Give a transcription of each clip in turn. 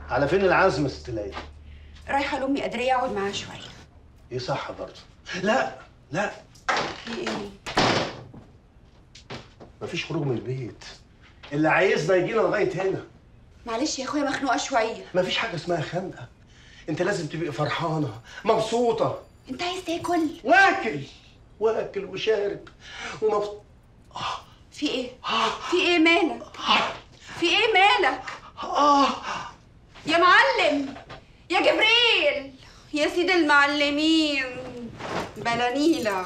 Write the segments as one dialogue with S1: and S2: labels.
S1: على فين العزم يا ست ليلى
S2: رايحه لامي قادريه اقعد معاها شويه
S1: ايه صح برضه لا لا
S2: في ايه
S1: مفيش خروج من البيت اللي عايزنا يجينا لغايه هنا
S2: معلش يا اخويا مخنوقه شويه
S1: مفيش حاجه اسمها خنقه انت لازم تبقي فرحانه مبسوطه
S2: انت عايز تاكل
S1: واكل واكل وشارب ومبسوط
S2: في ايه في ايه مالك في ايه مالك
S1: اه
S2: يا معلم يا جبريل يا سيد المعلمين بلانيلة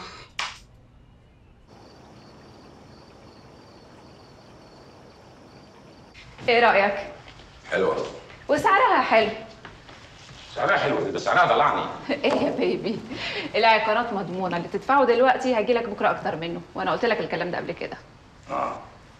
S3: ايه رأيك؟
S4: حلوة
S3: وسعرها حلو
S4: سعرها حلو بس سعرها دلعني
S3: ايه يا بيبي العقارات مضمونة اللي تدفعه دلوقتي هيجيلك بكرة أكتر منه وأنا قلت لك الكلام ده قبل كده
S4: اه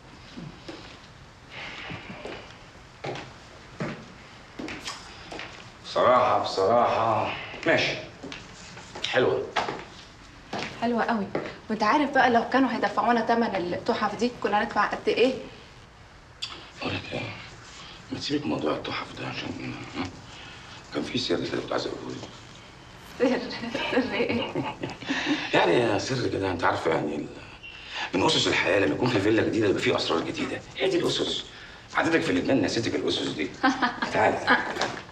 S4: بصراحة بصراحة ماشي حلوة
S3: حلوة قوي وانت عارف بقى لو كانوا هيدفعونا تمن التحف دي كنا هندفع قد ايه؟
S4: أقول لك إيه ما تسيبك موضوع التحف ده عشان ها؟ كان في سر كده كنت عايز أقوله لك
S3: سر سر ايه؟
S4: يعني سر كده أنت عارفة يعني ال- من أسس الحياة لما يكون في فيلا جديدة يبقى في أسرار جديدة هي دي الأسس عددك في لبنان نسيتك الأسس دي تعالى تعالى